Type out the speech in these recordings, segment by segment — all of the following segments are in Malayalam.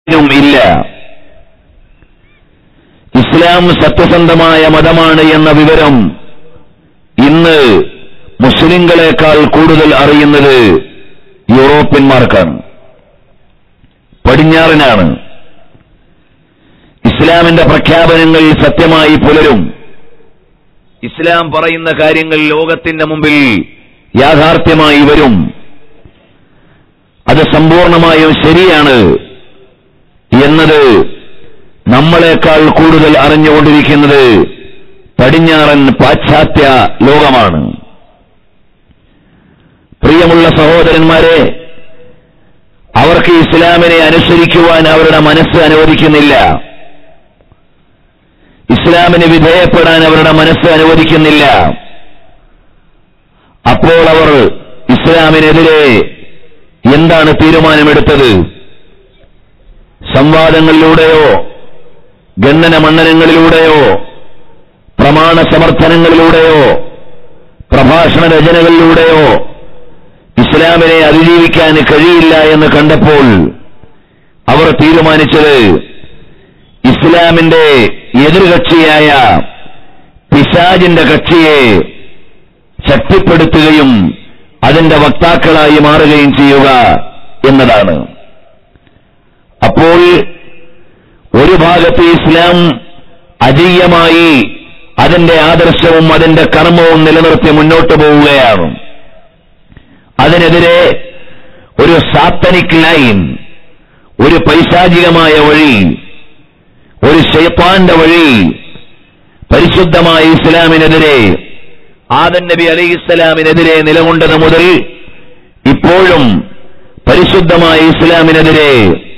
ും ഇല്ല ഇസ്ലാം സത്യസന്ധമായ മതമാണ് എന്ന വിവരം ഇന്ന് മുസ്ലിങ്ങളെക്കാൾ കൂടുതൽ അറിയുന്നത് യൂറോപ്യന്മാർക്കാണ് പടിഞ്ഞാറിനാണ് ഇസ്ലാമിന്റെ പ്രഖ്യാപനങ്ങൾ സത്യമായി പുലരും ഇസ്ലാം പറയുന്ന കാര്യങ്ങൾ ലോകത്തിന്റെ മുമ്പിൽ യാഥാർത്ഥ്യമായി വരും അത് സമ്പൂർണമായും ശരിയാണ് എന്നത് നമ്മളെക്കാൾ കൂടുതൽ അറിഞ്ഞുകൊണ്ടിരിക്കുന്നത് പടിഞ്ഞാറൻ പാശ്ചാത്യ ലോകമാണ് പ്രിയമുള്ള സഹോദരന്മാരെ അവർക്ക് ഇസ്ലാമിനെ അനുസരിക്കുവാൻ അവരുടെ മനസ്സ് അനുവദിക്കുന്നില്ല ഇസ്ലാമിന് വിധേയപ്പെടാൻ അവരുടെ മനസ്സ് അനുവദിക്കുന്നില്ല അപ്പോൾ അവർ ഇസ്ലാമിനെതിരെ എന്താണ് തീരുമാനമെടുത്തത് സംവാദങ്ങളിലൂടെയോ ഗണ്ണന മണ്ഡലങ്ങളിലൂടെയോ പ്രമാണ സമർത്ഥനങ്ങളിലൂടെയോ പ്രഭാഷണ രചനകളിലൂടെയോ ഇസ്ലാമിനെ അതിജീവിക്കാൻ കഴിയില്ല എന്ന് കണ്ടപ്പോൾ അവർ തീരുമാനിച്ചത് ഇസ്ലാമിന്റെ എതിർകക്ഷിയായ പിശാജിന്റെ കക്ഷിയെ ശക്തിപ്പെടുത്തുകയും അതിന്റെ വക്താക്കളായി മാറുകയും ചെയ്യുക എന്നതാണ് അപ്പോൾ ഒരു ഭാഗത്ത് ഇസ്ലാം അജീയമായി അതിന്റെ ആദർശവും അതിന്റെ കർമ്മവും നിലനിർത്തി മുന്നോട്ട് പോവുകയാണ് അതിനെതിരെ ഒരു സാത്തനിക് ലൈൻ ഒരു പൈശാചികമായ വഴി ഒരു ഷെയ്ത്താന്റെ വഴി പരിശുദ്ധമായ ഇസ്ലാമിനെതിരെ ആദൻ നബി അലൈഹി ഇസ്ലാമിനെതിരെ നിലകൊണ്ടത് മുതൽ ഇപ്പോഴും പരിശുദ്ധമായ ഇസ്ലാമിനെതിരെ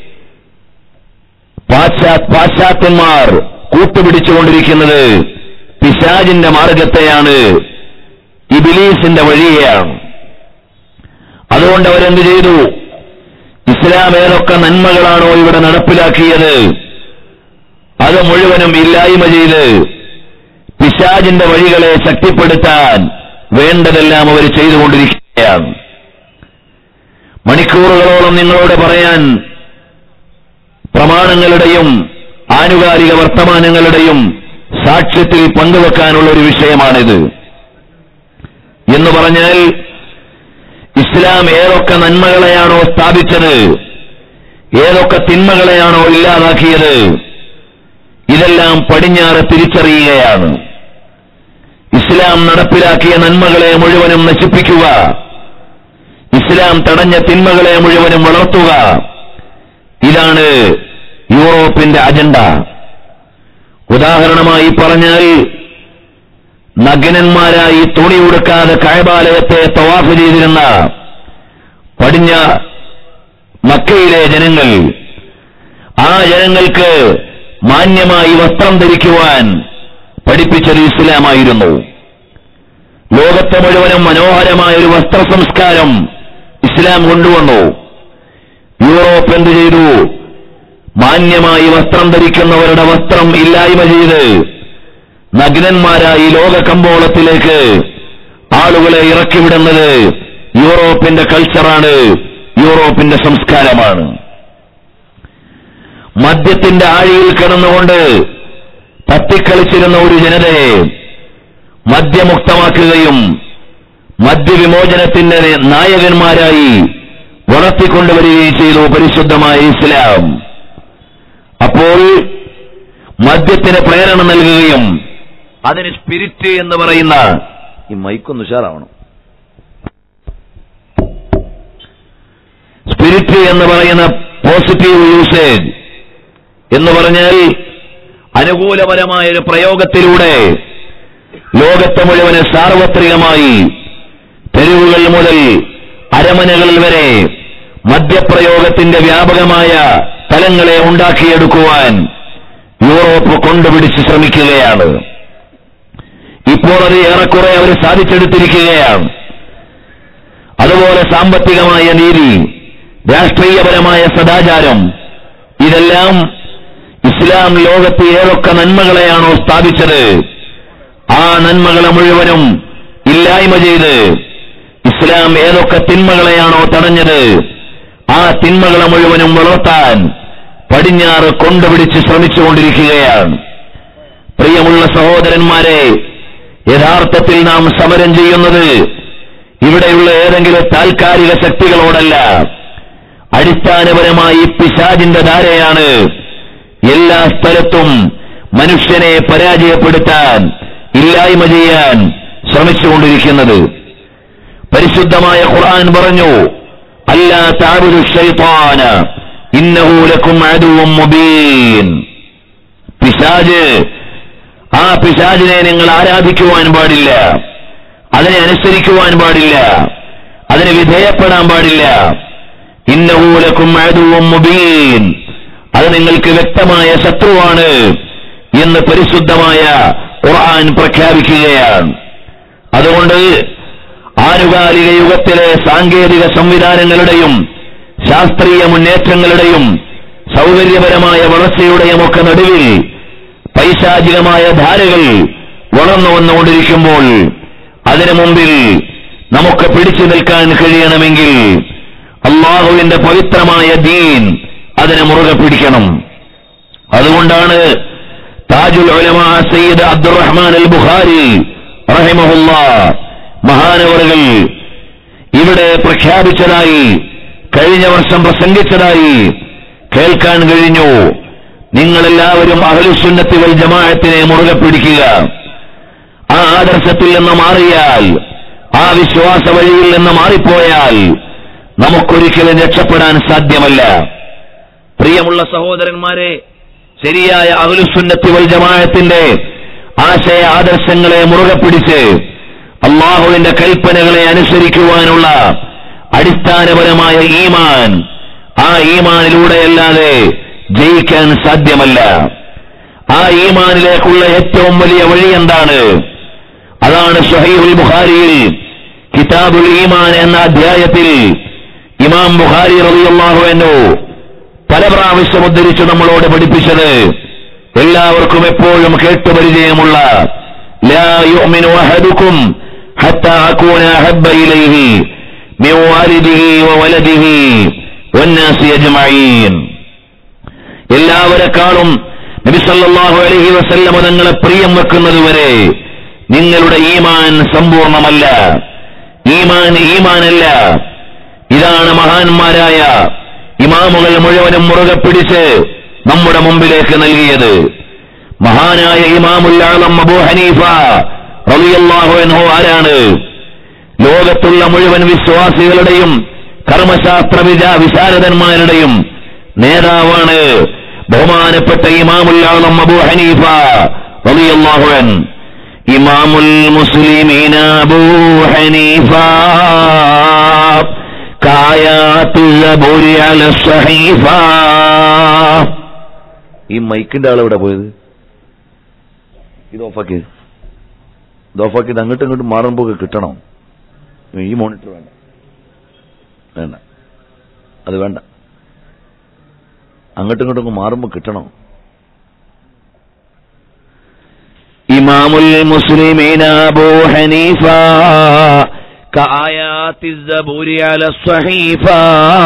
പാശ്ചാ- പാശ്ചാത്യന്മാർ കൂട്ടുപിടിച്ചുകൊണ്ടിരിക്കുന്നത് പിശാജിന്റെ മാർഗത്തെയാണ് ഇബിലീസിന്റെ വഴിയെയാണ് അതുകൊണ്ട് അവരെന്ത് ചെയ്തു ഇസ്ലാം ഏതൊക്കെ നന്മകളാണോ ഇവിടെ നടപ്പിലാക്കിയത് അത് മുഴുവനും ഇല്ലായ്മ ചെയ്ത് പിശാജിന്റെ വഴികളെ ശക്തിപ്പെടുത്താൻ വേണ്ടതെല്ലാം അവർ ചെയ്തുകൊണ്ടിരിക്കുകയാണ് മണിക്കൂറുകളോളം നിങ്ങളോട് പറയാൻ പ്രമാണങ്ങളുടെയും ആനുകാലിക വർത്തമാനങ്ങളുടെയും സാക്ഷ്യത്തിൽ പങ്കുവെക്കാനുള്ള ഒരു വിഷയമാണിത് എന്ന് പറഞ്ഞാൽ ഇസ്ലാം ഏതൊക്കെ നന്മകളെയാണോ സ്ഥാപിച്ചത് ഏതൊക്കെ തിന്മകളെയാണോ ഇല്ലാതാക്കിയത് ഇതെല്ലാം പടിഞ്ഞാറ് തിരിച്ചറിയുകയാണ് ഇസ്ലാം നടപ്പിലാക്കിയ നന്മകളെ മുഴുവനും നശിപ്പിക്കുക ഇസ്ലാം തടഞ്ഞ തിന്മകളെ മുഴുവനും വളർത്തുക ഇതാണ് യൂറോപ്പിന്റെ അജണ്ട ഉദാഹരണമായി പറഞ്ഞാൽ നഗ്നന്മാരായി തുണി ഉടുക്കാതെ കഴബാലയത്തെ തവാഫ് ചെയ്തിരുന്ന പടിഞ്ഞ മക്കയിലെ ജനങ്ങൾ ആ ജനങ്ങൾക്ക് മാന്യമായി വസ്ത്രം ധരിക്കുവാൻ പഠിപ്പിച്ചത് ഇസ്ലാമായിരുന്നു ലോകത്തെ മുഴുവനും മനോഹരമായ ഒരു വസ്ത്ര സംസ്കാരം ഇസ്ലാം കൊണ്ടുവന്നു യൂറോപ്പ് എന്ത് ചെയ്തു മാന്യമായി വസ്ത്രം ധരിക്കുന്നവരുടെ വസ്ത്രം ഇല്ലായ്മ ചെയ്ത് നഗ്നന്മാരായി ലോക കമ്പോളത്തിലേക്ക് ആളുകളെ ഇറക്കിവിടുന്നത് യൂറോപ്പിന്റെ കൾച്ചറാണ് യൂറോപ്പിന്റെ സംസ്കാരമാണ് മദ്യത്തിന്റെ ആഴിയിൽ കിടന്നുകൊണ്ട് തത്തിക്കളിച്ചിരുന്ന ഒരു ജനതയെ മദ്യമുക്തമാക്കുകയും മദ്യവിമോചനത്തിന്റെ നായകന്മാരായി വളർത്തിക്കൊണ്ടുവരികയും ചെയ്തു പരിശുദ്ധമായ ഇസ്ലാം അപ്പോൾ മദ്യത്തിന് പ്രേരണ നൽകുകയും അതിന് സ്പിരിറ്റ് എന്ന് പറയുന്ന ഈ മൈക്കൊന്ന് ഉഷാറാവണം സ്പിരിറ്റ് എന്ന് പറയുന്ന പോസിറ്റീവ് യൂസേജ് എന്ന് പറഞ്ഞാൽ അനുകൂലപരമായ ഒരു പ്രയോഗത്തിലൂടെ ലോകത്തെ മുഴുവന് സാർവത്രികമായി തെരുവുകൾ മുതൽ അരമനകളിൽ വരെ മദ്യപ്രയോഗത്തിന്റെ വ്യാപകമായ തലങ്ങളെ ഉണ്ടാക്കിയെടുക്കുവാൻ യൂറോപ്പ് കൊണ്ടുപിടിച്ച് ശ്രമിക്കുകയാണ് ഇപ്പോൾ അത് ഏറെക്കുറെ അവർ സാധിച്ചെടുത്തിരിക്കുകയാണ് അതുപോലെ സാമ്പത്തികമായ നീതി രാഷ്ട്രീയപരമായ സദാചാരം ഇതെല്ലാം ഇസ്ലാം ലോകത്ത് ഏതൊക്കെ നന്മകളെയാണോ സ്ഥാപിച്ചത് ആ നന്മകളെ മുഴുവനും ഇല്ലായ്മ ചെയ്ത് ഇസ്ലാം ഏതൊക്കെ തിന്മകളെയാണോ തടഞ്ഞത് ആ തിന്മകളെ മുഴുവനും വളർത്താൻ പടിഞ്ഞാറ് കൊണ്ടുപിടിച്ച് ശ്രമിച്ചുകൊണ്ടിരിക്കുകയാണ് പ്രിയമുള്ള സഹോദരന്മാരെ യഥാർത്ഥത്തിൽ നാം സമരം ചെയ്യുന്നത് ഇവിടെയുള്ള ഏതെങ്കിലും താൽക്കാലിക ശക്തികളോടല്ല അടിസ്ഥാനപരമായി പിശാജിന്റെ ധാരയാണ് എല്ലാ സ്ഥലത്തും മനുഷ്യനെ പരാജയപ്പെടുത്താൻ ഇല്ലായ്മ ചെയ്യാൻ ശ്രമിച്ചുകൊണ്ടിരിക്കുന്നത് പരിശുദ്ധമായ ഖുർആൻ പറഞ്ഞു അല്ലാ താബുദു ഷൈത്താന ഇന്നഹു ലക്കും അദുവ്വൻ മുബീൻ പിശാജ് ആ പിശാജിനെ നിങ്ങൾ ആരാധിക്കുവാൻ പാടില്ല അതിനെ അനുസരിക്കുവാൻ പാടില്ല അതിന് വിധേയപ്പെടാൻ പാടില്ല ഇന്നഹൂലക്കും അദുവ്വൻ മുബീൻ അത് നിങ്ങൾക്ക് വ്യക്തമായ ശത്രുവാണ് എന്ന് പരിശുദ്ധമായ ഖുർആൻ പ്രഖ്യാപിക്കുകയാണ് അതുകൊണ്ട് ആനുകാലിക യുഗത്തിലെ സാങ്കേതിക സംവിധാനങ്ങളുടെയും ശാസ്ത്രീയ മുന്നേറ്റങ്ങളുടെയും സൗകര്യപരമായ വളർച്ചയുടെയും ഒക്കെ നടുവിൽ പൈശാചികമായ ധാരകൾ വളർന്നു വന്നുകൊണ്ടിരിക്കുമ്പോൾ അതിനു മുമ്പിൽ നമുക്ക് പിടിച്ചു നിൽക്കാൻ കഴിയണമെങ്കിൽ അള്ളാഹുവിന്റെ പവിത്രമായ ദീൻ അതിനെ മുറുകെ പിടിക്കണം അതുകൊണ്ടാണ് താജുൽ ഉലമാ സയ്യിദ് അബ്ദുറഹ്മാൻ അൽ ബുഖാരി റഹിമഹുല്ല മഹാനവറുകൾ ഇവിടെ പ്രഖ്യാപിച്ചതായി കഴിഞ്ഞ വർഷം പ്രസംഗിച്ചതായി കേൾക്കാൻ കഴിഞ്ഞു നിങ്ങളെല്ലാവരും അഹലുസുന്നത്തികൾ ജമാഅത്തിനെ മുറുകെ പിടിക്കുക ആ ആദർശത്തിൽ നിന്ന് മാറിയാൽ ആ വിശ്വാസ വഴിയിൽ നിന്ന് മാറിപ്പോയാൽ നമുക്കൊരിക്കലും രക്ഷപ്പെടാൻ സാധ്യമല്ല പ്രിയമുള്ള സഹോദരന്മാരെ ശരിയായ അഹലുസുന്നത്തി വൽ ജമാഅത്തിന്റെ ആശയ ആദർശങ്ങളെ മുറുകെ പിടിച്ച് അള്ളാഹുവിന്റെ കൽപ്പനകളെ അനുസരിക്കുവാനുള്ള അടിസ്ഥാനപരമായ ഈമാൻ ആ ഈമാനിലൂടെയല്ലാതെ ജയിക്കാൻ സാധ്യമല്ല ആ ഈമാനിലേക്കുള്ള ഏറ്റവും വലിയ വഴി എന്താണ് അതാണ് ഷഹീഹുൽ ബുഖാരിയിൽ കിതാബുൽ ഈമാൻ എന്ന അധ്യായത്തിൽ ഇമാം ബുഖാരി റളിയല്ലാഹു അൻഹു പല പ്രാവശ്യം ഉദ്ധരിച്ചു നമ്മളോട് പഠിപ്പിച്ചത് എല്ലാവർക്കും എപ്പോഴും കേട്ടുപരിചയമുള്ള ലാ യുഅ്മിനു അഹദുക്കും ഹത്താ അകൂന അഹബ്ബ ഇലൈഹി മിൻ വാലിദിഹി വവലദിഹി വന്നാസി അജ്മഈൻ എല്ലാവരെക്കാളും നബി സല്ലല്ലാഹു അലൈഹി വസല്ലമ തങ്ങളെ പ്രിയം വെക്കുന്നതുവരെ നിങ്ങളുടെ ഈമാൻ സമ്പൂർണ്ണമല്ല ഈമാൻ ഈമാനല്ല ഇതാണ് മഹാന്മാരായ ഇമാമുകൾ മുഴുവനും മുറുകെ പിടിച്ച് നമ്മുടെ മുമ്പിലേക്ക് നൽകിയത് മഹാനായ ഇമാമുൽ ആലം അബൂ ഹനീഫ റളിയല്ലാഹു അൻഹു ആരാണ് ലോകത്തുള്ള മുഴുവൻ വിശ്വാസികളുടെയും കർമ്മശാസ്ത്ര വിചാ വിശാരദന്മാരുടെയും നേതാവാണ് ബഹുമാനപ്പെട്ട ഇമാമുൽ ആലം അബൂ ഹനീഫ റളിയല്ലാഹു അൻ ഇമാമുൽ മുസ്ലിമീന അബൂ ഹനീഫ കായാത്ത് സബൂരി അല സഹീഫ ഈ മൈക്കിന്റെ ആളെവിടെ പോയത് ഇത് ഓഫാക്കി ഇത് ഓഫാക്കി ഇത് അങ്ങോട്ടും ഇങ്ങോട്ടും മാറുമ്പോൾ കിട്ടണം ഈ മോണിറ്റർ വേണ്ട വേണ്ട അത് വേണ്ട അങ്ങോട്ടും ഇങ്ങോട്ടും മാറുമ്പോൾ കിട്ടണം ഇമാമുൽ മുസ്ലിമീന അബൂ ഹനീഫ كآيات الزبور على الصحيفة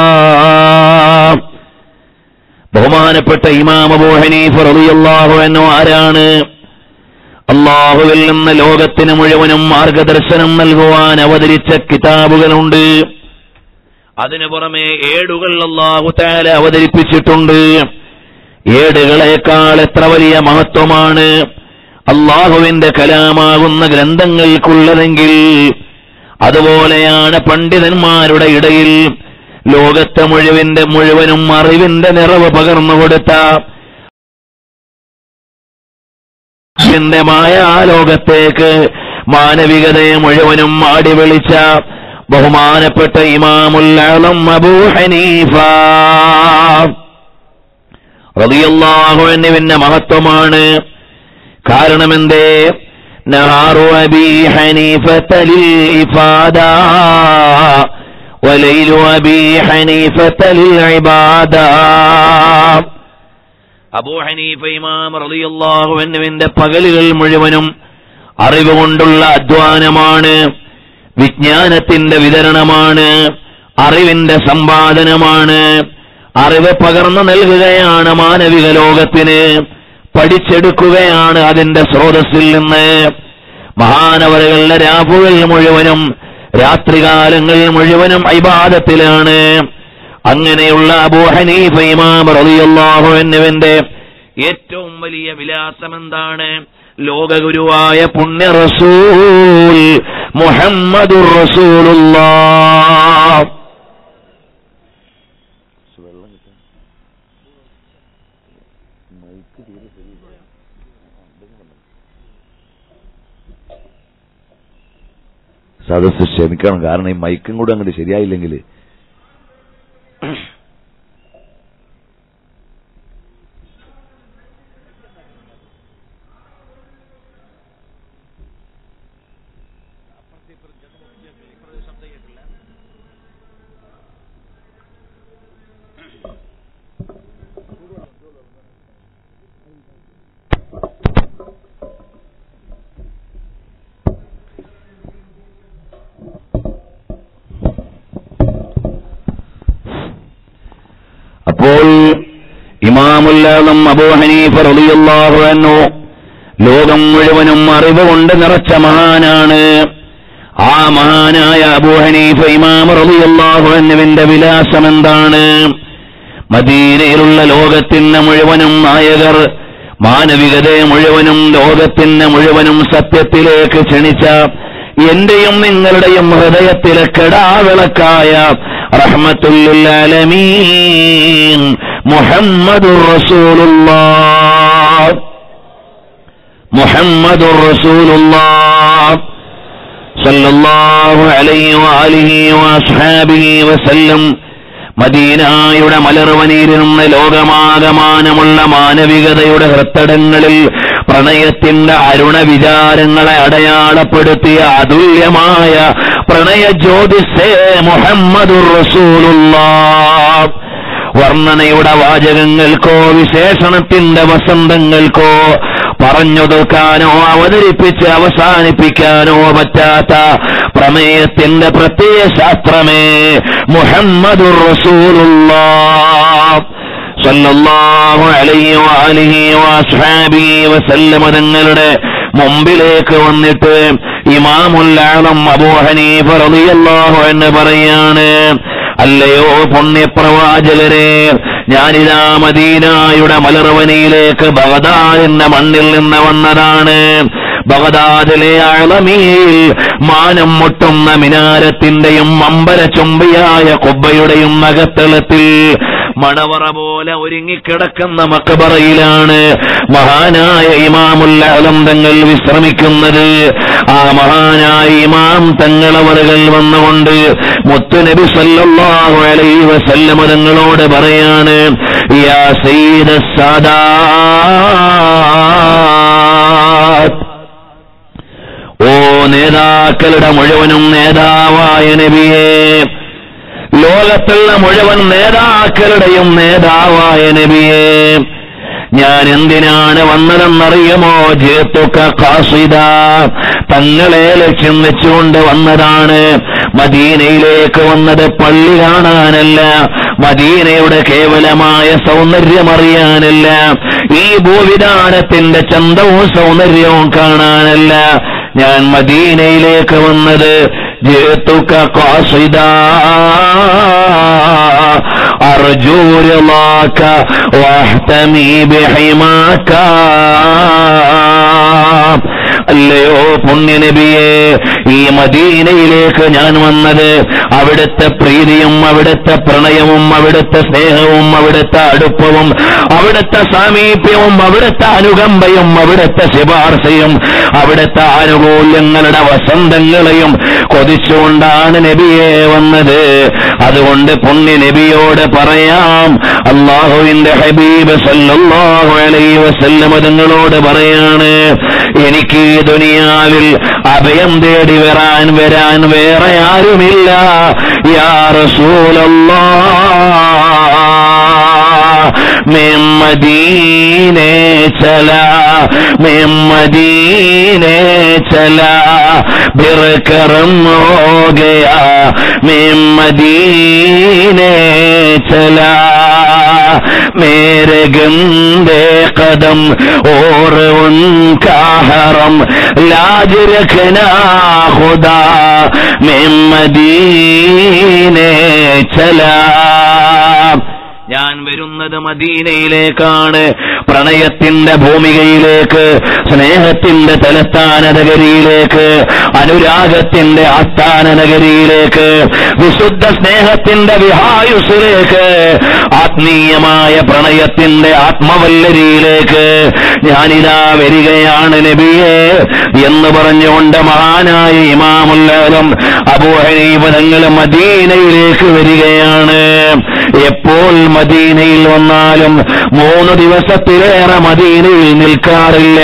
ബഹുമാനപ്പെട്ട ഇമാം അബൂ ഹനീഫ് റളിയല്ലാഹു അൻഹു ആരാണ് അള്ളാഹുവിൽ നിന്ന് ലോകത്തിന് മുഴുവനും മാർഗദർശനം നൽകുവാൻ അവതരിച്ച കിതാബുകളുണ്ട് അതിനു പുറമെ ഏടുകൾ അള്ളാഹു താല അവതരിപ്പിച്ചിട്ടുണ്ട് ഏടുകളെക്കാൾ എത്ര വലിയ മഹത്വമാണ് അള്ളാഹുവിന്റെ കലാമാകുന്ന ഗ്രന്ഥങ്ങൾക്കുള്ളതെങ്കിൽ അതുപോലെയാണ് പണ്ഡിതന്മാരുടെ ഇടയിൽ ലോകത്തെ മുഴുവന്റെ മുഴുവനും അറിവിന്റെ നിറവ് പകർന്നു കൊടുത്ത ന്റെ മായാ ലോകത്തേക്ക് മാനവികതയെ മുഴുവനും ആടി വിളിച്ച ബഹുമാനപ്പെട്ട ഇമാമുല്ലം അബൂ ഹനീഫ റളിയല്ലാഹുവിന്റെ മഹത്വമാണ് കാരണമെന്തേ نهار أبي حنيفة للإفادة وليل أبي حنيفة للعبادة അബൂ ഹനീഫ ഇമാം റളിയല്ലാഹു അൻഹുവിന്റെ പകലുകൾ മുഴുവനും അറിവ് കൊണ്ടുള്ള അധ്വാനമാണ് വിജ്ഞാനത്തിന്റെ വിതരണമാണ് അറിവിന്റെ സമ്പാദനമാണ് അറിവ് പകർന്നു നൽകുകയാണ് മാനവിക ലോകത്തിന് പഠിച്ചെടുക്കുകയാണ് അതിന്റെ സ്രോതസ്സിൽ നിന്ന് മഹാനവറുകളുടെ രാവുകൾ മുഴുവനും രാത്രികാലങ്ങൾ മുഴുവനും ഇബാദത്തിലാണ് അങ്ങനെയുള്ള അബൂ ഹനീഫ ഇമാം റളിയല്ലാഹു അൻഹുവിന്റെ ഏറ്റവും വലിയ വിലാസം എന്താണ് ലോകഗുരുവായ പുണ്യ റസൂൽ മുഹമ്മദുർ റസൂലുള്ളാഹ് സദസ് ക്ഷമിക്കണം കാരണം ഈ മൈക്കും കൂടെ അങ്ങോട്ട് ശരിയായില്ലെങ്കിൽ അപ്പോൾ ഇമാമുല്ലാദം അബൂ ഹനീഫ റളിയല്ലാഹു അൻഹു ലോകം മുഴുവനും അറിവ് കൊണ്ട് നിറച്ച മഹാനാണ് ആ മഹാനായ അബൂ ഹനീഫ ഇമാം റളിയല്ലാഹു അൻഹുവിന്റെ വിലാസം എന്താണ് മദീനയിലുള്ള ലോകത്തിന് മുഴുവനും നായകർ മാനവികതയെ മുഴുവനും ലോകത്തിന് മുഴുവനും സത്യത്തിലേക്ക് ക്ഷണിച്ച എന്റെയും നിങ്ങളുടെയും ഹൃദയത്തിലെ കെടാവിളക്കായ റഹ്മത്തുല്ലാലമീൻ മുഹമ്മദുർ റസൂലുള്ളാഹ് മുഹമ്മദുർ റസൂലുള്ളാഹ് സല്ലല്ലാഹു അലൈഹി വആലിഹി വഅസ്ഹാബിഹി വസല്ലം മദീനായുടെ മലർവനിയിൽ നിന്ന് ലോകമാകമാനമുള്ള മാനവികതയുടെ ഹൃത്തടങ്ങളിൽ പ്രണയത്തിന്റെ അരുണ വിചാരങ്ങളെ അടയാളപ്പെടുത്തിയ അതുല്യമായ പ്രണയ ജ്യോതിസേ മുഹമ്മദുർ റസൂലുള്ളാഹ് വർണ്ണനയുടെ വാചകങ്ങൾക്കോ വിശേഷണത്തിന്റെ വസന്തങ്ങൾക്കോ പറഞ്ഞൊതുക്കാനോ അവതരിപ്പിച്ച് അവസാനിപ്പിക്കാനോ പറ്റാത്ത പ്രമേയത്തിന്റെ പ്രത്യയ ശാസ്ത്രമേ മുഹമ്മദുർ റസൂലുള്ളാഹ് സല്ലല്ലാഹു അലൈഹി വആലിഹി വഅസ്ഹാബിഹി വസല്ലമ തങ്ങളുടെ മുമ്പിലേക്ക് വന്നിട്ട് ഇമാമുൽ ആലം അബൂ ഹനീഫ റളിയല്ലാഹു അൻഹു പറയാണ് അല്ലയോ പുണ്യപ്രവാചകരെ ഞാനിതാ മദീനായുടെ മലർവനിയിലേക്ക് ബഗദാദിന്റെ മണ്ണിൽ നിന്ന് വന്നതാണ് ബഗദാദിലെ അളമിയിൽ മാനം മുട്ടുന്ന മിനാരത്തിന്റെയും അമ്പര ചുംബിയായ കൊബ്ബയുടെയും നഗത്തളത്തിൽ മണവറ പോലെ ഒരുങ്ങിക്കിടക്കുന്ന മക്കബറയിലാണ് മഹാനായ ഇമാമുൽ അലം തങ്ങൾ വിശ്രമിക്കുന്നത് ആ മഹാനായ ഇമാം തങ്ങളവറുകൾ വന്നുകൊണ്ട് മുത്തുനബി സല്ലല്ലാഹു അലൈഹി വസല്ലമ തങ്ങളോട് പറയാണ് യാ സയ്യിദ സാദാത്ത് ഓ നേതാക്കളുടെ മുഴുവനും നേതാവായ നബിയേ ലോകത്തുള്ള മുഴുവൻ നേതാക്കളുടെയും നേതാവായ നബിയേ ഞാൻ എന്തിനാണ് വന്നതെന്നറിയുമോ ജേത്തുക്ക കാസിദ തങ്ങളെ ലക്ഷ്യം വെച്ചുകൊണ്ട് വന്നതാണ് മദീനയിലേക്ക് വന്നത് പള്ളി കാണാനല്ല മദീനയുടെ കേവലമായ സൗന്ദര്യം അറിയാനല്ല ഈ ഭൂവിധാനത്തിന്റെ ചന്തവും സൗന്ദര്യവും കാണാനല്ല ഞാൻ മദീനയിലേക്ക് വന്നത് جئتك قاصدا أرجو رضاك واحتمي بحماك അല്ലയോ പുണ്യനബിയെ ഈ മദീനയിലേക്ക് ഞാൻ വന്നത് അവിടുത്തെ പ്രീതിയും അവിടുത്തെ പ്രണയവും അവിടുത്തെ സ്നേഹവും അവിടുത്തെ അടുപ്പവും അവിടുത്തെ സാമീപ്യവും അവിടുത്തെ അനുകമ്പയും അവിടുത്തെ ശുപാർശയും അവിടുത്തെ ആനുകൂല്യങ്ങളുടെ വസന്തങ്ങളെയും കൊതിച്ചുകൊണ്ടാണ് നബിയെ വന്നത് അതുകൊണ്ട് പുണ്യ നബിയോട് പറയാം അള്ളാഹുവിന്റെ ഹബീബ് സല്ലല്ലാഹു അലൈഹി വസല്ലം തങ്ങളോട് പറയാണ് എനിക്ക് ഈ ദുനിയാവിൽ അഭയം തേടി വരാൻ വരാൻ വേറെ ആരുമില്ല യാ റസൂലല്ലാഹ് मैं मदीने चला मैं मदीने चला फिर करम हो गया मैं मदीने चला मेरे गंदे कदम और उनका हरम लाज रखना खुदा मैं मदीने चला ഞാൻ വരുന്നത് മദീനയിലേക്കാണ് പ്രണയത്തിന്റെ ഭൂമികയിലേക്ക് സ്നേഹത്തിന്റെ തലസ്ഥാന നഗരിയിലേക്ക് അനുരാഗത്തിന്റെ ആസ്ഥാന നഗരിയിലേക്ക് വിശുദ്ധ സ്നേഹത്തിന്റെ വിഹായുസിലേക്ക് ആത്മീയമായ പ്രണയത്തിന്റെ ആത്മവല്ലരിയിലേക്ക് ഞാനിതാ വരികയാണ് നബിയെ എന്ന് പറഞ്ഞുകൊണ്ട് മഹാനായ ഇമാമുല്ലാലും അബൂഹനീപതങ്ങൾ മദീനയിലേക്ക് വരികയാണ് എപ്പോൾ മദീനയിൽ വന്നാലും മൂന്ന് ദിവസത്തിലേറെ മദീനയിൽ നിൽക്കാറില്ല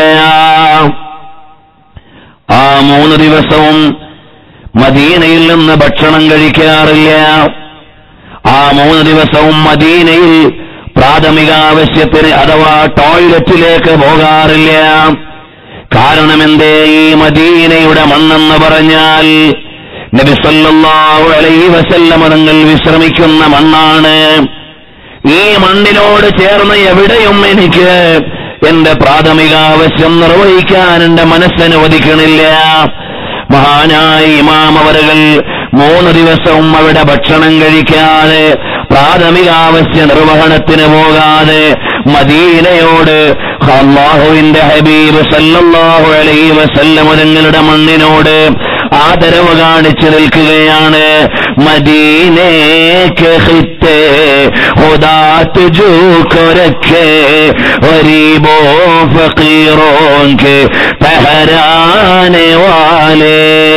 ആ മൂന്ന് ദിവസവും മദീനയിൽ നിന്ന് ഭക്ഷണം കഴിക്കാറില്ല ആ മൂന്ന് ദിവസവും മദീനയിൽ പ്രാഥമിക ആവശ്യത്തിന് അഥവാ ടോയ്ലറ്റിലേക്ക് പോകാറില്ല കാരണം എന്തേ ഈ മദീനയുടെ മണ്ണെന്ന് പറഞ്ഞാൽ നബി സല്ലല്ലാഹു അലൈഹി വസല്ലമ തങ്ങൾ വിശ്രമിക്കുന്ന മണ്ണാണ് ഈ മണ്ണിനോട് ചേർന്ന് എവിടെയും എനിക്ക് എന്റെ പ്രാഥമിക ആവശ്യം നിർവഹിക്കാൻ എന്റെ മനസ്സനുവദിക്കണില്ല മഹാനായ ഇമാം അവരുകൾ മൂന്ന് ദിവസവും അവിടെ ഭക്ഷണം കഴിക്കാതെ പ്രാഥമിക ആവശ്യ നിർവഹണത്തിന് പോകാതെ മദീനയോട് അള്ളാഹുവിന്റെ ഹബീബ് സല്ലല്ലാഹു അലൈഹി വസല്ലമ തങ്ങളുടെ മണ്ണിനോട് ആദരവ് കാണിച്ചു നിൽക്കുകയാണ് മദീനെ के खित्ते खुदा तुझू को रखे गरीबों फकीरों के ठहराने वाले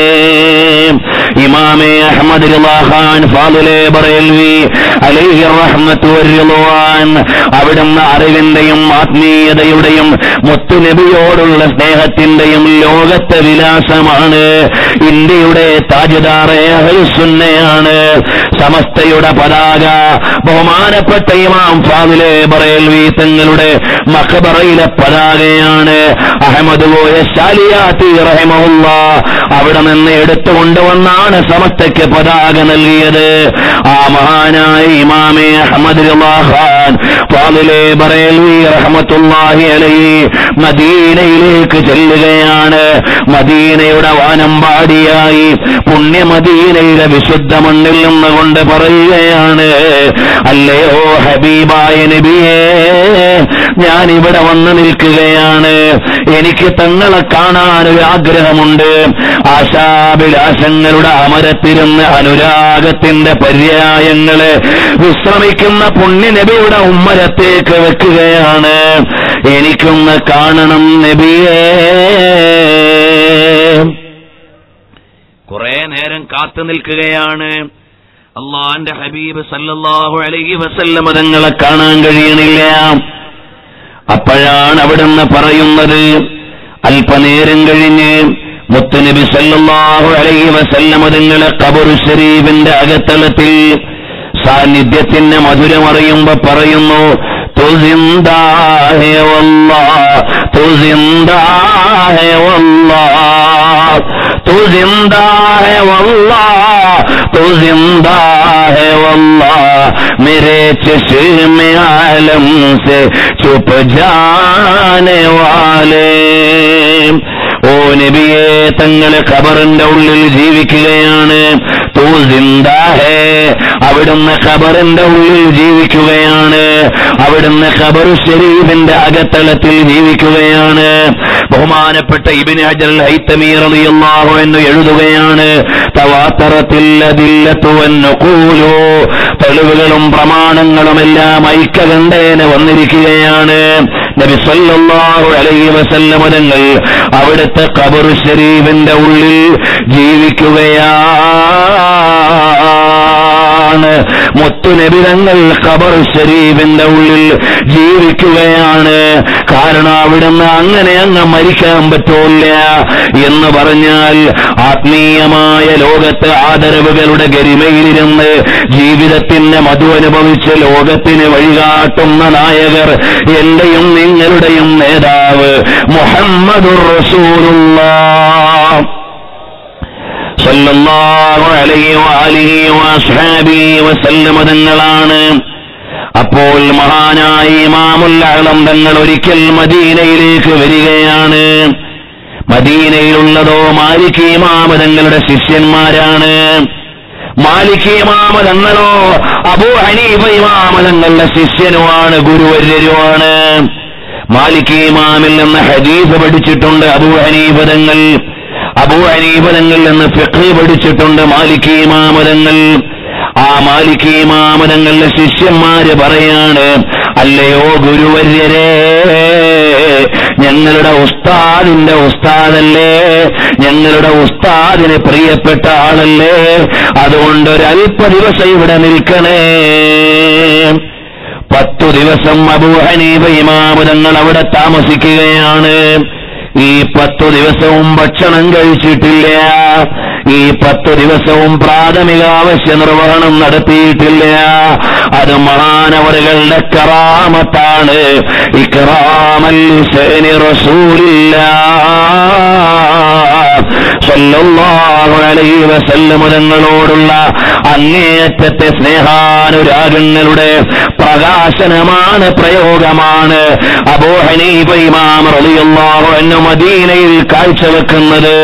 ഇമാമെ അഹമ്മദ് ഖാൻ ഫാദുലെ ബറേൽവി അലൈഹി റഹ്മത്ത് വരിളുവാൻ അവിടുന്ന് അറിവിന്റെയും ആത്മീയതയുടെയും മുത്തുനബിയോടുള്ള സ്നേഹത്തിന്റെയും ലോകത്തെ വിലാസമാണ് ഇന്ത്യയുടെ താജുദാറെ സുന്നയാണ് സമസ്തയുടെ പതാക ബഹുമാനപ്പെട്ട ഇമാം ഫാദുലെ ബറേൽവി തങ്ങളുടെ മഖബറയിലെ പതാകയാണ് അഹമ്മദ് ഗോയ ശാലിയാത്തി റഹിമഹുല്ല അവിടെ നിന്ന് എടുത്തുകൊണ്ടുവന്നാണ് സമസ്തയ്ക്ക് പതാക നൽകിയത് ആ മഹാനായ ഇമാമെ അഹമ്മദ് ഖാൻ ഫാദിലെ ബറേൽവി റഹ്മത്തുള്ളാഹി അലൈഹി മദീനയിലേക്ക് ചെല്ലുകയാണ് മദീനയുടെ വാനമ്പാടിയായി പുണ്യമദീനയുടെ വിശുദ്ധ മണ്ണിൽ നിന്നുകൊണ്ട് പറയുകയാണ് അല്ലയോ ഹബീബായ നബിയേ ഞാൻ ഇവിടെ വന്ന് നിൽക്കുകയാണ് എനിക്ക് തങ്ങളെ കാണാൻ ഒരു ആഗ്രഹമുണ്ട് ആശാഭിലാഷങ്ങളുടെ അമരത്തിരുന്ന് അനുരാഗത്തിന്റെ പര്യായങ്ങള് വിശ്രമിക്കുന്ന പുണ്യനബിയുടെ ഉമ്മരത്തേക്ക് വെക്കുകയാണ് എനിക്കൊന്ന് കാണണം നബിയേ കുറെ നേരം കാത്തു നിൽക്കുകയാണ് അള്ളാന്റെ ഹബീബ് സല്ലല്ലാഹു അലൈഹി വസല്ലമ തങ്ങളെ കാണാൻ കഴിയണില്ല അപ്പോഴാണ് അവിടുന്ന് പറയുന്നത് അല്പനേരം കഴിഞ്ഞ് മുത്തുനബി സല്ലല്ലാഹു അലൈഹി വസല്ലമ തങ്ങളെ ഖബറു ശരീഫിന്റെ അകത്തളത്തിൽ സാന്നിധ്യത്തിന്റെ മധുരമറിയുമ്പോ പറയുന്നു तो जिंदा है वल्लाह तो जिंदा है वल्लाह तो जिंदा है वल्लाह तो जिंदा है वल्लाह मेरे चश्मे आलम से चुप जाने वाले ഓ നബിയെ തങ്ങളെ ഖബറിന്റെ ഉള്ളിൽ ജീവിക്കുകയാണ് തൂ സിന്ദാഹേ അവിടുന്ന് ഖബറിന്റെ ഉള്ളിൽ ജീവിക്കുകയാണ് അവിടുന്ന് ഖബർ ഷരീഫിന്റെ അകത്തളത്തിൽ ജീവിക്കുകയാണ് ബഹുമാനപ്പെട്ട ഇബിന് ഹജർ ഹൈത്തമീ റളിയല്ലാഹു എന്ന് എഴുതുകയാണ് തവാത്തറത്തിൽ അതില്ലത്തുവന്നുകൂലോ തെളിവുകളും പ്രമാണങ്ങളും എല്ലാം ഐക്യകണ്ഠേന വന്നിരിക്കുകയാണ് നബി സല്ലല്ലാഹു അലൈഹി വസല്ലമ തങ്ങൾ അവിടുത്തെ ഖബർ ഷരീഫിന്റെ ഉള്ളിൽ ജീവിക്കുകയാണ് കാലമാണ് മുത്തുനബിതങ്ങൾ ഖബർ ഷരീഫിന്റെ ഉള്ളിൽ ജീവിക്കുകയാണ് കാരണം അവിടുന്ന് അങ്ങനെ അങ്ങ് മരിക്കാൻ പറ്റൂല എന്ന് പറഞ്ഞാൽ ആത്മീയമായ ലോകത്ത് ആദരവുകളുടെ ഗരിമയിലിരുന്ന് ജീവിതത്തിന്റെ മധു അനുഭവിച്ച് ലോകത്തിന് വഴികാട്ടുന്ന നായകർ എന്റെയും നിങ്ങളുടെയും നേതാവ് മുഹമ്മദുർ റസൂലുള്ള സല്ലല്ലാഹു അലൈഹി വആലിഹി വഅസ്ഹാബിഹി വസല്ലമ തങ്ങളാണ് അപ്പോൾ മഹാനായ ഇമാമുൽ അഅലം തങ്ങൾ ഒരിക്കൽ മദീനയിലേക്ക് വരികയാണ് മദീനയിലുള്ളതോ മാലിക് ഇമാമ തങ്ങളുടെ ശിഷ്യന്മാരാണ് മാലിക് ഇമാമ തങ്ങളോ അബൂ ഹനീഫ ഇമാമ തങ്ങളുടെ ശിഷ്യനുമാണ് ഗുരുവര്യരുമാണ് മാലിക് ഇമാമിൽ നിന്ന് ഹദീസ് പഠിച്ചിട്ടുണ്ട് അബൂ ഹനീഫ തങ്ങൾ അബൂ ഹനീഫ തങ്ങൾ നിന്ന് ഫിഖ് പഠിച്ചിട്ടുണ്ട് മാലിക് ഇമാമതങ്ങൾ ആ മാലിക് ഇമാമതങ്ങളുടെ ശിഷ്യന്മാര് പറയാണ് അല്ലയോ ഗുരുവര്യരേ ഞങ്ങളുടെ ഉസ്താദിന്റെ ഉസ്താദല്ലേ ഞങ്ങളുടെ ഉസ്താദിന് പ്രിയപ്പെട്ട ആളല്ലേ അതുകൊണ്ട് ഒരല്പ ദിവസം ഇവിടെ നിൽക്കണേ പത്തു ദിവസം അബൂ ഹനീഫ ഇമാമതങ്ങൾ അവിടെ താമസിക്കുകയാണ് ഈ പത്തു ദിവസവും ഭക്ഷണം കഴിച്ചിട്ടില്ല ഈ പത്തു ദിവസവും പ്രാഥമിക ആവശ്യ നിർവഹണം നടത്തിയിട്ടില്ല അത് മഹാനവറുകളുടെ കറാമത്താണ് ഇക്റാമൽ ഹുസൈനി റസൂലില്ല സല്ലല്ലാഹു അലൈഹി വസല്ലം തങ്ങളോടുള്ള അങ്ങേയറ്റത്തെ സ്നേഹാനുരാഗങ്ങളുടെ പ്രകാശനമാണ് പ്രയോഗമാണ് അബൂ ഹനീഫ ഇമാം റളിയല്ലാഹു അൻഹു മദീനയിൽ കാഴ്ചവെക്കുന്നത്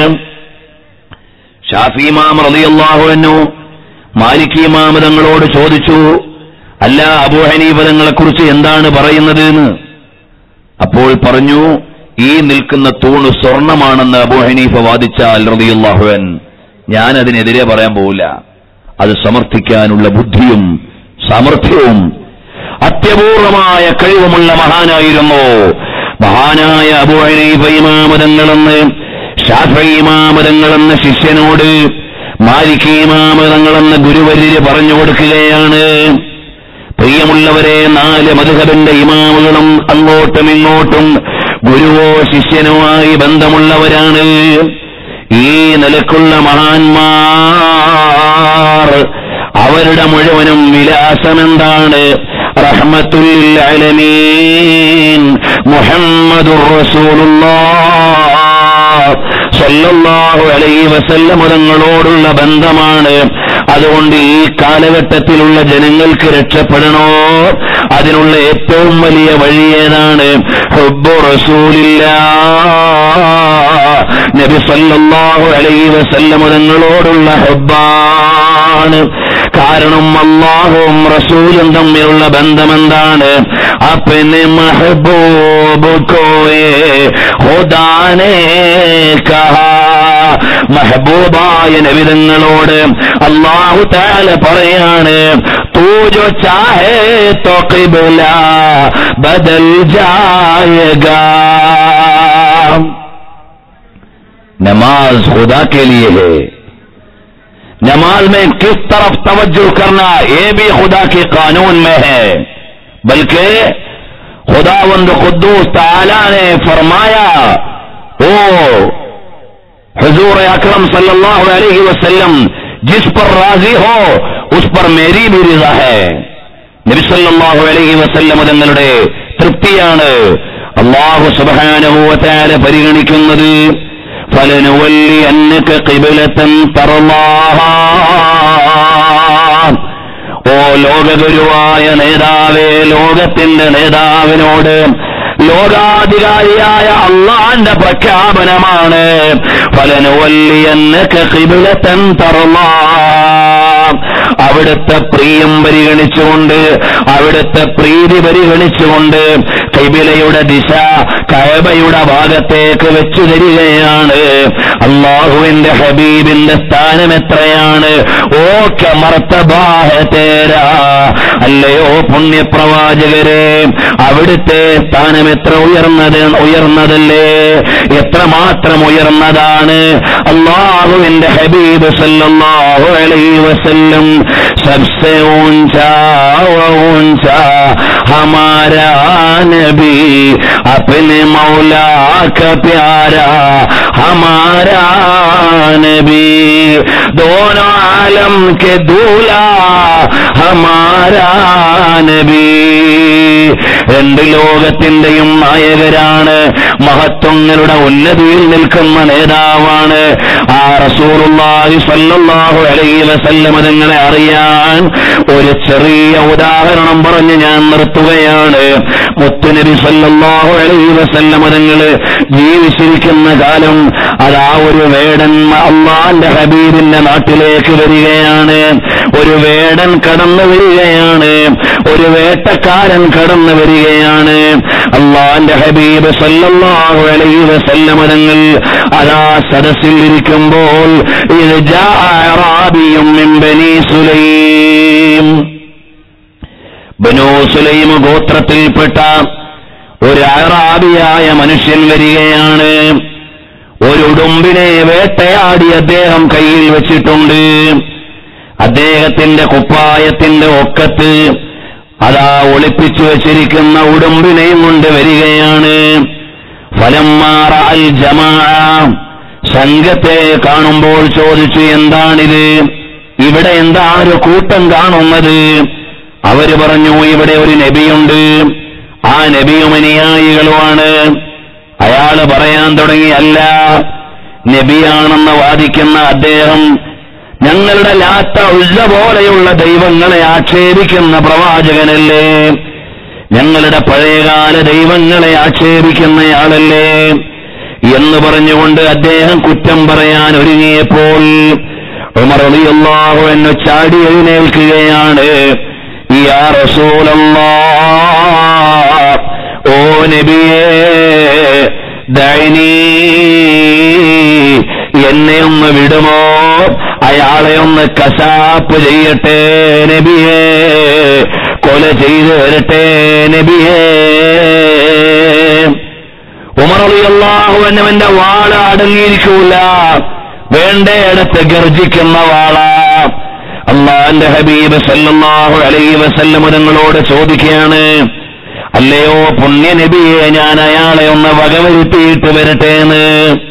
ഷാഫി ഇമാം റളിയല്ലാഹു അൻഹു മാലിക് ഇമാം തങ്ങളോട് ചോദിച്ചു അല്ല അബൂ ഹനീഫ തങ്ങളെ കുറിച്ച് എന്താണ് പറയുന്നത് എന്ന് അപ്പോൾ പറഞ്ഞു ഈ നിൽക്കുന്ന തൂണ് സ്വർണമാണെന്ന് അബൂ ഹനീഫ വാദിച്ചാൽ റളിയല്ലാഹുവൻ ഞാൻ അതിനെതിരെ പറയാൻ പോവില്ല അത് സമർത്ഥിക്കാനുള്ള ബുദ്ധിയും സാമർഥ്യവും അത്യപൂർവമായ കഴിവുമുള്ള മഹാനായിരുന്നു മഹാനായ അബൂ ഹനീഫ ഇമാമതങ്ങളെന്ന് ഷാഫി ഇമാമതങ്ങളെന്ന ശിഷ്യനോട് മാലിക് ഇമാമതങ്ങളെന്ന ഗുരുവര്യര് പറഞ്ഞു കൊടുക്കുകയാണ് പ്രിയമുള്ളവരെ നാല് മധുഹബന്റെ ഇമാമുകളും അങ്ങോട്ടും ഇങ്ങോട്ടും ഗുരുവോ ശിഷ്യനുമായി ബന്ധമുള്ളവരാണ് ഈ നിലക്കുള്ള മഹാന്മാർ അവരുടെ മുഴുവനും വിലാസമെന്താണ് റഹ്മത്തുൽ അലമീൻ മുഹമ്മദുർ റസൂലുള്ളാഹ് സല്ലല്ലാഹു അലൈഹി വസല്ലം തങ്ങളോടുള്ള ബന്ധമാണ് അതുകൊണ്ട് ഈ കാലഘട്ടത്തിലുള്ള ജനങ്ങൾക്ക് രക്ഷപ്പെടണോ അതിനുള്ള ഏറ്റവും വലിയ വഴി ഏതാണ് ഹുബ്ബു റസൂലില്ല നബി സല്ലല്ലാഹു അലൈഹി വസല്ലം തങ്ങളോടുള്ള ഹുബ്ബാണ് കാരണം അള്ളാഹുവും റസൂലും തമ്മിലുള്ള ബന്ധം എന്താണ് അപ്പനെ മെഹബൂബ് കോയെ ഹുദാനെ കഹാ മെഹബൂബായ നബിതങ്ങളോട് അള്ളാഹു താല പറയാണ് തൂ ജോ ചാഹേ तो किबला बदल जाएगा नमाज खुदा के लिए है नमाज में किस तरफ तवज्जो करना ये भी खुदा के कानून में है बल्कि खुदावंद खुद्दूस ताला ने फरमाया ओ हजूर अकरम सल्लल्लाहु अलैहि वसल्लम जिस पर राजी हो उस पर मेरी भी रिजा है നബി സല്ലല്ലാഹു അലൈഹി വസല്ലം തങ്ങളുടെ തൃപ്തിയാണ് അള്ളാഹു സുബ്ഹാനഹു വതആല പരിഗണിക്കുന്നത് ഫലനുവല്ലി അന്നക ഖിബ്ലതൻ തർലാഹാ ഓ ലോകഗുരുവായ നേതാവേ ലോകത്തിന്റെ നേതാവിനോട് ലോകാധികാരിയായ അള്ളാന്റെ പ്രഖ്യാപനമാണ് ഫലനുവല്ലിയന്നക ഖിബ്ലതൻ തർലാ അവിടുത്തെ പ്രിയം പരിഗണിച്ചുകൊണ്ട് അവിടുത്തെ പ്രീതി പരിഗണിച്ചുകൊണ്ട് കൈബിലയുടെ ദിശ കഴബയുടെ ഭാഗത്തേക്ക് വെച്ചു തരികയാണ് അള്ളാഹുവിന്റെ ഹബീബിന്റെ സ്ഥാനം എത്രയാണ് ഓ കമർത്തബാഹ തേരാ അല്ലയോ പുണ്യപ്രവാചകരെ അവിടുത്തെ സ്ഥാനം എത്ര ഉയർന്നത് ഉയർന്നതല്ലേ എത്രമാത്രം ഉയർന്നതാണ് അള്ളാഹുവിന്റെ ഹബീബ് സല്ലല്ലാഹു അലൈഹി വസല്ലം वसल्लम सबसे ऊंचा व ऊंचा हमारा नबी अपने मौला का प्यारा हमारा नबी दोनों आलम के दूल्हा हमारा നബി രണ്ട് ലോകത്തിന്റെയും നായകരാണ് മഹത്വങ്ങളുടെ ഉന്നതിയിൽ നിൽക്കുന്ന നേതാവാണ് ആ റസൂറുള്ളാഹി സ്വല്ലല്ലാഹു അലൈഹി വസല്ലം തങ്ങളെ അറിയാൻ ഒരു ചെറിയ ഉദാഹരണം പറഞ്ഞ് ഞാൻ നിർത്തുകയാണ് മുത്തുനബി സ്വല്ലല്ലാഹു അലൈഹി വസല്ലം തങ്ങള് ജീവിച്ചിരിക്കുന്ന കാലം അതാ ഒരു വേടൻ അള്ളാന്റെ ഹബീബിന്റെ നാട്ടിലേക്ക് വരികയാണ് ഒരു വേടൻ കടന്നു വരികയാണ് ഒരു വേട്ടക്കാരൻ കടന്നു വരികയാണ് അള്ളാന്റെ ഹബീബ് സല്ലല്ലാഹു അലൈഹി വസല്ലം തങ്ങൾ അതാ സദസ്സിൽ ഇരിക്കുമ്പോൾ ഇത് ജാറാബിയും മിൻ ബനീ സുലൈം ബനൂ സുലൈം ഗോത്രത്തിൽപ്പെട്ട ഒരു അറാബിയായ മനുഷ്യൻ വരികയാണ് ഒരു ഉടുമ്പിനെ വേട്ടയാടി അദ്ദേഹം കയ്യിൽ വെച്ചിട്ടുണ്ട് അദ്ദേഹത്തിന്റെ കുപ്പായത്തിന്റെ ഒക്കത്ത് അതാ ഒളിപ്പിച്ചു വച്ചിരിക്കുന്ന ഉടുമ്പിനെയും കൊണ്ട് വരികയാണ് ഫലമാറ അൽ ജമാ സംഘത്തെ കാണുമ്പോൾ ചോദിച്ചു എന്താണിത് ഇവിടെ എന്താ ഒരു കൂട്ടം കാണുന്നത് അവര് പറഞ്ഞു ഇവിടെ ഒരു നബിയുണ്ട് ആ നബിയും അനുയായികളുമാണ് അയാള് പറയാൻ തുടങ്ങി അല്ല നബിയാണെന്ന് വാദിക്കുന്ന അദ്ദേഹം ഞങ്ങളുടെ ലാത്ത ഉള്ള പോലെയുള്ള ദൈവങ്ങളെ ആക്ഷേപിക്കുന്ന പ്രവാചകനല്ലേ ഞങ്ങളുടെ പഴയകാല ദൈവങ്ങളെ ആക്ഷേപിക്കുന്നയാളല്ലേ എന്ന് പറഞ്ഞുകൊണ്ട് അദ്ദേഹം കുറ്റം പറയാൻ ഒരുങ്ങിയപ്പോൾ ഉമർ റളിയല്ലാഹു എന്നെ ചാടി എഴുന്നേൽക്കുകയാണ് യാ റസൂലല്ലാ ഓ നബിയേ ദൈനീ എന്നെ ഒന്ന് വിടുമോ അയാളെ ഒന്ന് കശാപ്പ് ചെയ്യട്ടെ നബിയേ കൊല ചെയ്ത് വരട്ടെ നബിയേ ഉമറിയല്ലാഹു എന്നവന്റെ വാള് അടങ്ങിയിരിക്കൂല വേണ്ടയിടത്ത് ഗർജിക്കുന്ന വാള അള്ളാന്റെ ഹബീബ് സല്ലല്ലാഹു അലൈഹി വസല്ലം നിങ്ങളോട് ചോദിക്കുകയാണ് അല്ലയോ പുണ്യ നബിയെ ഞാൻ അയാളെ ഒന്ന് വകവരുത്തിയിട്ട് വരട്ടെ എന്ന്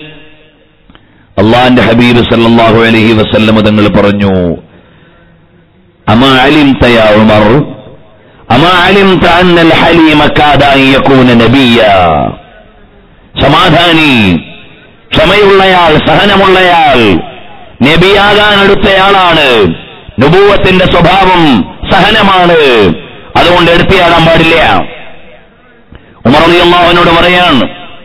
അള്ളാന്റെ ഹബീബ് സല്ലല്ലാഹു അലൈഹി വസല്ലം തങ്ങൾ പറഞ്ഞു അമാ അലിംത യാ ഉമർ അമാ അലിംത അന്നൽ ഹലീമ കാദ അൻ യകൂന നബിയ സമാധാനി ക്ഷമയുള്ളയാൾ സഹനമുള്ളയാൾ നബിയാകാൻ അടുത്തയാളാണ് നുബൂവത്തിന്റെ സ്വഭാവം സഹനമാണ് അതുകൊണ്ട് എടുത്തിയാടാൻ പാടില്ല ഉമർ അള്ളാഹുവിനോട് പറയാണ്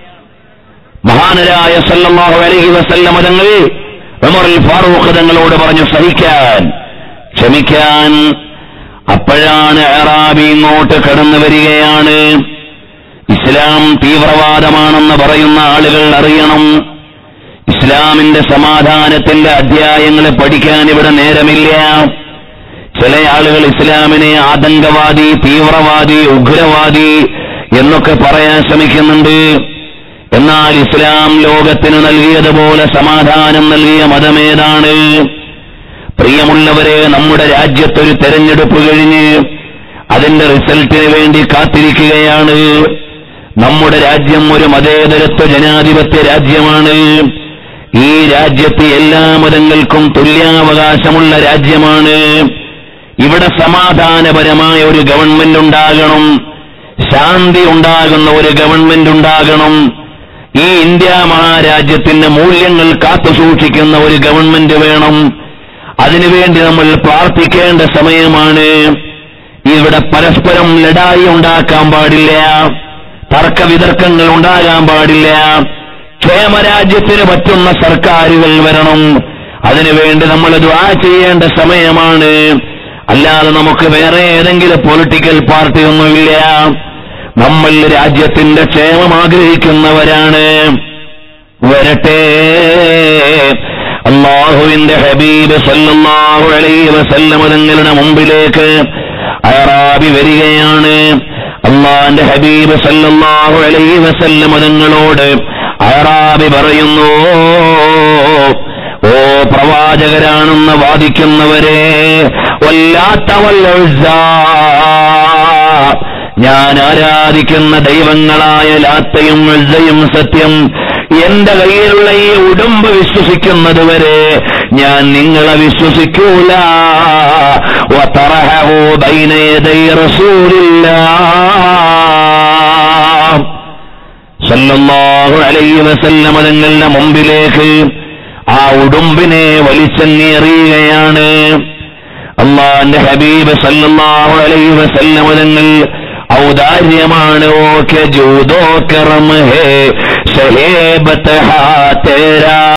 മഹാനരായ സല്ലല്ലാഹു അലൈഹി വസല്ലമ തങ്ങൾ ഉമറുൽ ഫാറൂഖ് തങ്ങളോട് പറഞ്ഞു സഹിക്കാൻ ക്ഷമിക്കാൻ അപ്പോഴാണ് അറാബി ഇങ്ങോട്ട് കടന്നു വരികയാണ് ഇസ്ലാം തീവ്രവാദമാണെന്ന് പറയുന്ന ആളുകൾ അറിയണം ഇസ്ലാമിന്റെ സമാധാനത്തിന്റെ അധ്യായങ്ങൾ പഠിക്കാൻ ഇവിടെ നേരമില്ല ചില ആളുകൾ ഇസ്ലാമിനെ ആതങ്കവാദി തീവ്രവാദി ഉഗ്രവാദി എന്നൊക്കെ പറയാൻ ശ്രമിക്കുന്നുണ്ട് എന്നാൽ ഇസ്ലാം ലോകത്തിന് നൽകിയതുപോലെ സമാധാനം നൽകിയ മതമേതാണ് പ്രിയമുള്ളവരെ നമ്മുടെ രാജ്യത്തൊരു തെരഞ്ഞെടുപ്പ് കഴിഞ്ഞ് അതിന്റെ റിസൾട്ടിന് വേണ്ടി കാത്തിരിക്കുകയാണ് നമ്മുടെ രാജ്യം ഒരു മതേതരത്വ ജനാധിപത്യ രാജ്യമാണ് ഈ രാജ്യത്ത് എല്ലാ മതങ്ങൾക്കും തുല്യാവകാശമുള്ള രാജ്യമാണ് ഇവിടെ സമാധാനപരമായ ഒരു ഗവൺമെന്റ് ഉണ്ടാകണം ശാന്തി ഉണ്ടാകുന്ന ഒരു ഗവൺമെന്റ് ഉണ്ടാകണം ഈ ഇന്ത്യ മഹാരാജ്യത്തിന്റെ മൂല്യങ്ങൾ കാത്തുസൂക്ഷിക്കുന്ന ഒരു ഗവൺമെന്റ് വേണം അതിനുവേണ്ടി നമ്മൾ പ്രാർത്ഥിക്കേണ്ട സമയമാണ് ഇവിടെ പരസ്പരം ലഡായി ഉണ്ടാക്കാൻ പാടില്ല തർക്കവിതർക്കങ്ങൾ ഉണ്ടാകാൻ പാടില്ല ക്ഷേമരാജ്യത്തിന് പറ്റുന്ന സർക്കാരുകൾ വരണം അതിനുവേണ്ടി നമ്മൾ ദ്വാ ചെയ്യേണ്ട സമയമാണ് അല്ലാതെ നമുക്ക് വേറെ ഏതെങ്കിലും പൊളിറ്റിക്കൽ പാർട്ടി ഒന്നുമില്ല നമ്മൾ രാജ്യത്തിന്റെ ക്ഷേമം ആഗ്രഹിക്കുന്നവരാണ് വരട്ടെ അള്ളാഹുവിന്റെ ഹബീബ് സല്ലല്ലാഹു അലൈഹി വസല്ലം തങ്ങളുടെ മുമ്പിലേക്ക് അറാബി വരികയാണ് അള്ളാന്റെ ഹബീബ് സല്ലല്ലാഹു അലൈഹി വസല്ലം തങ്ങളോട് അറാബി പറയുന്നു ഓ പ്രവാചകരാണെന്ന് വാദിക്കുന്നവരെ വല്ലാത്തവല്ല ഞാൻ ആരാധിക്കുന്ന ദൈവങ്ങളായ ലാത്തയും ഉൾസയും സത്യം എന്റെ കയ്യിലുള്ള ഈ ഉടുമ്പ് വിശ്വസിക്കുന്നത് വരെ ഞാൻ നിങ്ങളെ വിശ്വസിക്കൂല وطرحه بين يدي رسول الله സല്ലല്ലാഹു അലൈഹി വസല്ലമ തങ്ങളുടെ മുമ്പിലേക്ക് ആ ഉടുമ്പിനെ വലിച്ചെറിയുകയാണ് അള്ളാന്റെ ഹബീബ് സല്ലല്ലാഹു അലൈഹി വസല്ലമ തങ്ങൾ ഔദാര്യമാണ് ഓ കെ ജൂദോ കറം ഹേ സഹേബത്ത് ഹാ തേരാ